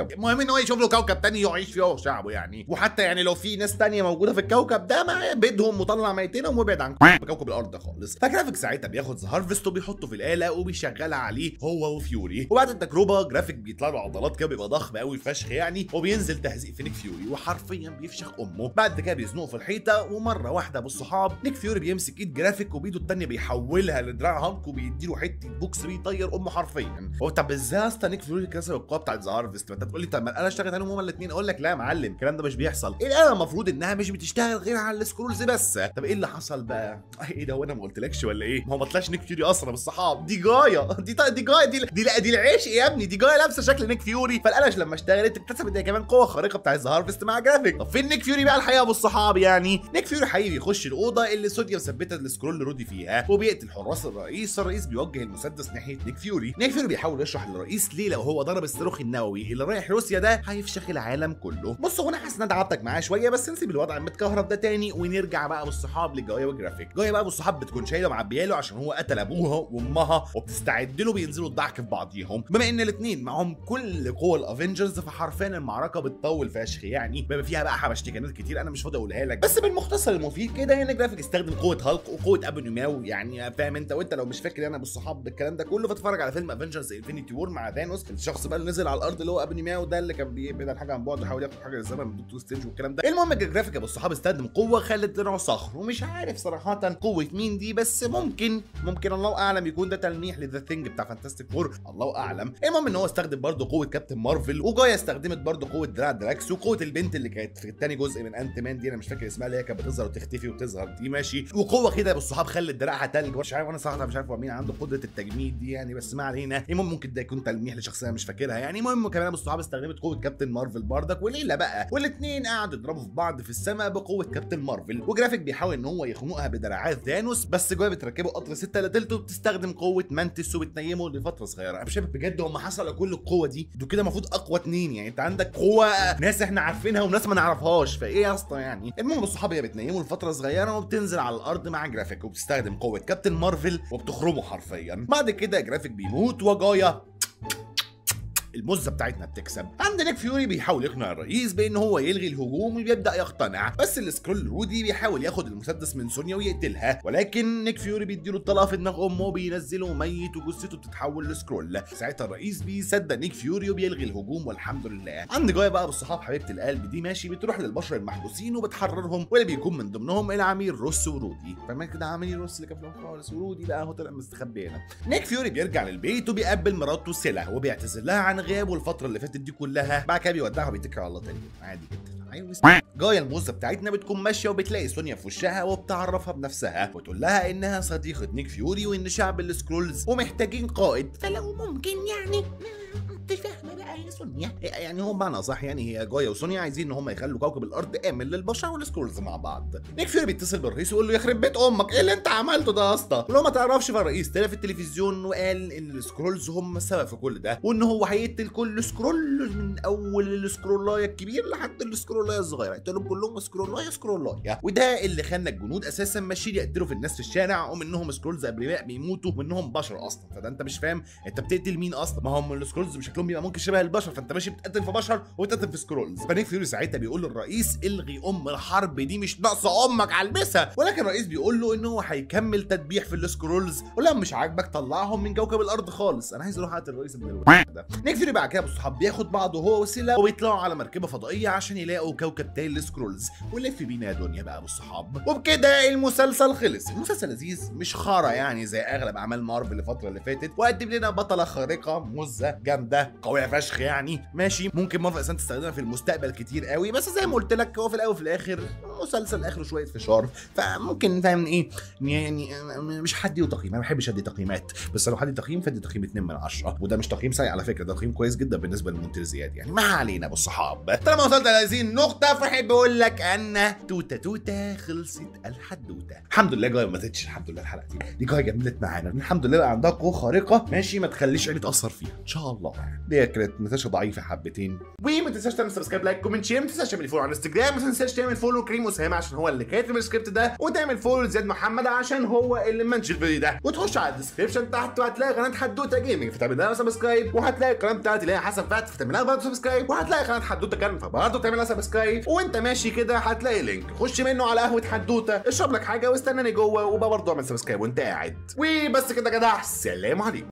كوكب المهم ان هو يشوف له كوكب تاني يعيش فيه هو وشعبه يعني وحتى يعني لو في ناس تانية موجوده في الكوكب ده ما بيدهم وطلع ميتينهم وابعد عن كوكب الارض ده خالص فجرافيك ساعتها بياخد ذا هارفست وبيحطه في الاله وبيشغلها عليه هو وفيوري وبعد التجربه جرافيك بيطلع له عضلات كده بيبقى ضخم قوي فشخ يعني وبينزل تهزيق في نيك فيوري وحرفيا بيفشخ امه بعد كده بيزنقه في الحيطه ومره واحده بالصحاب نيك فيوري بيمسك ايد جرافيك وبايده التانيه بيحولها لدراع هالك وبيديله حته بوكس بيطير امه حرفيا هو طب ازاي يا اسطى نيك فيوري كسر القوه بتاعت ذا هارفست ما انت تقول لي طب ما الاله اشتغلت عليهم هما الاثنين اقول لك لا يا معلم الكلام ده مش بيحصل الاله المفروض انها مش بتشتغل غير على السكرولز بس طب ايه اللي حصل بقى ايه ده هو انا ما قلتلكش ولا ايه ما هو ما طلعش نيك فيوري اصلا بالصحاب دي جايه دي دي جايه دي دي, دي, دي العيش يا ابني دي جايه لابسه شكل نيك فيوري فالقلش لما اشتغلت اكتسبت هي كمان قوه خارقه بتاعت ذا هارفست مع جرافيك طب فين نيك فيوري بقى الحقيقه بالصحاب يعني نيك فيوري حقيقي بيخش الاوضه اللي سوديا مثبته السكرول رودي فيها وبيقتل حراس الرئيس الرئيس بيوجه المسدس ناحيه نيك فيوري نيك فيوري بيحاول يشرح للرئيس ليه لو هو ضرب الصاروخ النووي اللي رايح روسيا ده هيفشخ العالم كله بص هو انا حاسس ان انا تعبتك معاه شويه بس نسيب الوضع المتكهرب ده تاني ونرجع بقى بالصحاب لجايه وجرافيك جايه بقى بالصحاب بتكون شايله معبياله عشان هو قتل ابوها وامها وبتستعد له بينزلوا الضحك في بعضيهم بما ان الاثنين معاهم كل قوى الافنجرز فحرفيا المعركه بتطول فشخ يعني بما فيها بقى حبشتكنات كتير انا مش فاضي اقولها لك بس بالمختصر المفيد كده هنا جرافيك استخدم قوه هالك وقوه ابو نيماو يعني فاهم انت وانت لو مش فاكر انا بالصحاب بالكلام ده كله فاتفرج على فيلم افنجرز انفينيتي وور مع ثانوس الشخص بقى اللي نزل على الارض اللي هو ابو نيماو ده اللي كان بيبعد عن حاجه عن بعد ويحاول ياخد حاجه للزمن من دكتور ستينج والكلام ده المهم جرافيك ابو الصحاب استخدم قوه خلت دراعه صخر ومش عارف صراحه قوه مين دي بس ممكن ممكن الله اعلم يكون ده تلميح لذا ثينج بتاع فانتاستيك فور الله اعلم المهم ان هو استخدم برضه قوه كابتن مارفل وجايا استخدمت برضه قوه دراع دراكس وقوه البنت اللي كانت في الثاني جزء من انت مان دي انا مش فاكر اسمها اللي هي كانت بتظهر وتختفي وتظهر دي ماشي وقوه كده بالصحاب خلت دراعها تلج مش عارف انا صراحه مش عارف هو مين عنده قدره التجميد دي يعني بس ما علينا المهم ممكن ده يكون تلميح لشخصيه مش فاكرها يعني المهم كمان ابو الصحاب استخدمت قوه كابتن مارفل بردك وليله بقى والاثنين قعدوا يضربوا في بعض في السماء بقوه كابتن مارفل وجرافيك بيحاول ان هو يخنقها بدراعات ثانوس بس جوه بتركبه قطر 6 الا تلت وبتستخدم قوه مانتس وبتنيمه لفتره صغيره انا مش شايف بجد هم حصل كل القوه دي دول كده المفروض اقوى اتنين يعني انت عندك قوه ناس احنا عارفينها وناس ما نعرفهاش فايه يا اسطى يعني المهم الصحاب هي بتنيمه لفتره صغيره وبتنزل على الارض مع جرافيك وبتستخدم قوه كابتن مارفل وبتخرمه حرفيا بعد كده جرافيك بيموت وجايا المزه بتاعتنا بتكسب عند نيك فيوري بيحاول يقنع الرئيس بان هو يلغي الهجوم وبيبدا يقتنع بس السكرول رودي بيحاول ياخد المسدس من سونيا ويقتلها ولكن نيك فيوري بيديله الطلقه في دماغ امه وبينزله ميت وجثته بتتحول لسكرول ساعتها الرئيس بيصدق نيك فيوري وبيلغي الهجوم والحمد لله عند جايه بقى بالصحاب حبيبه القلب دي ماشي بتروح للبشر المحبوسين وبتحررهم واللي بيكون من ضمنهم العميل روس ورودي فما كده عميل روس اللي كان في الأول خالص ورودي بقى هو طلع مستخبي هنا نيك فيوري بيرجع للبيت وبيقابل مراته سيلا وبيعتذر لها عن غيابه الفتره اللي فاتت دي كلها بعد كده بيودعها وبيتكل على الله تاني عادي جدا ايوه جايه الموزه بتاعتنا بتكون ماشيه وبتلاقي سونيا في وشها وبتعرفها بنفسها وتقول لها انها صديقه نيك فيوري وان شعب السكرولز ومحتاجين قائد فلو ممكن يعني انت فاهمه بقى يا سونيا يعني هو بمعنى صح يعني هي جايه وسونيا عايزين ان هم يخلوا كوكب الارض امن للبشر والسكرولز مع بعض نيك فيوري بيتصل بالرئيس ويقول له يخرب بيت امك ايه اللي انت عملته ده يا اسطى لو ما تعرفش فالرئيس طلع في التلفزيون وقال ان السكرولز هم السبب في كل ده وان هو هيقتل كل سكرول من اول السكرولايه الكبير لحد السكرولايه الصغيره يقتلهم كلهم سكرولايه سكرولايه وده اللي خلى الجنود اساسا ماشيين يقتلوا في الناس في الشارع ومنهم سكرولز ابرياء بيموتوا ومنهم بشر اصلا فده انت مش فاهم انت بتقتل مين اصلا ما هم السكرولز شكلهم بيبقى ممكن شبه البشر فانت ماشي بتقتل في بشر وبتقتل في سكرولز فنيك فيوري ساعتها بيقول للرئيس الغي ام الحرب دي مش ناقصه امك علبسها ولكن الرئيس بيقول له ان هو هيكمل تدبيح في السكرولز ولو مش عاجبك طلعهم من كوكب الارض خالص انا عايز اروح اقتل الرئيس من الوقت ده نيك فيوري بعد كده بالصحاب بياخد بعضه هو وسيلا وبيطلعوا على مركبه فضائيه عشان يلاقوا كوكب تاني للسكرولز ولف بينا يا دنيا بقى بالصحاب وبكده المسلسل خلص المسلسل لذيذ مش خارة يعني زي اغلب اعمال مارفل الفتره اللي فاتت وقدم لنا بطله خارقه مزه جامده قويه فشخ يعني ماشي ممكن مارفل اساسا تستخدمها في المستقبل كتير قوي بس زي ما قلت لك هو في الاول وفي الاخر مسلسل اخره شويه فشار فممكن فاهم ايه يعني مش هدي تقييم انا ما بحبش ادي تقييمات بس لو هدي تقييم فدي تقييم 2 من 10 وده مش تقييم سيء على فكره ده تقييم كويس جدا بالنسبه للمونتير زياد يعني ما علينا بالصحاب طالما وصلت ل هذه النقطه فاحب اقول لك ان توته توته خلصت الحدوته الحمد لله جايه ما ماتتش الحمد لله الحلقه دي دي جايه جملت معانا الحمد لله عندها قوه خارقه ماشي ما تخليش عيني تاثر فيها ان شاء الله دي كانت نتاشا ضعيفه حبتين وما تنساش تعمل سبسكرايب لايك كومنت شير ما تنساش تعمل فولو على انستجرام ما تنساش تعمل فولو كريم اسامه عشان هو اللي كاتب السكريبت ده وتعمل فولو لزياد محمد عشان هو اللي منشن الفيديو ده وتخش على الديسكربشن تحت وهتلاقي قناه حدوته جيمنج فتعمل لها سبسكرايب وهتلاقي القناه بتاعتي اللي هي حسن فتحي فتعمل لها برضه سبسكرايب وهتلاقي قناه حدوته كان فبرضه تعمل لها سبسكرايب وانت ماشي كده هتلاقي لينك خش منه على قهوه حدوته اشرب لك حاجه واستناني جوه وبقى برضه اعمل سبسكرايب وانت قاعد وبس كده يا جدع سلام عليكم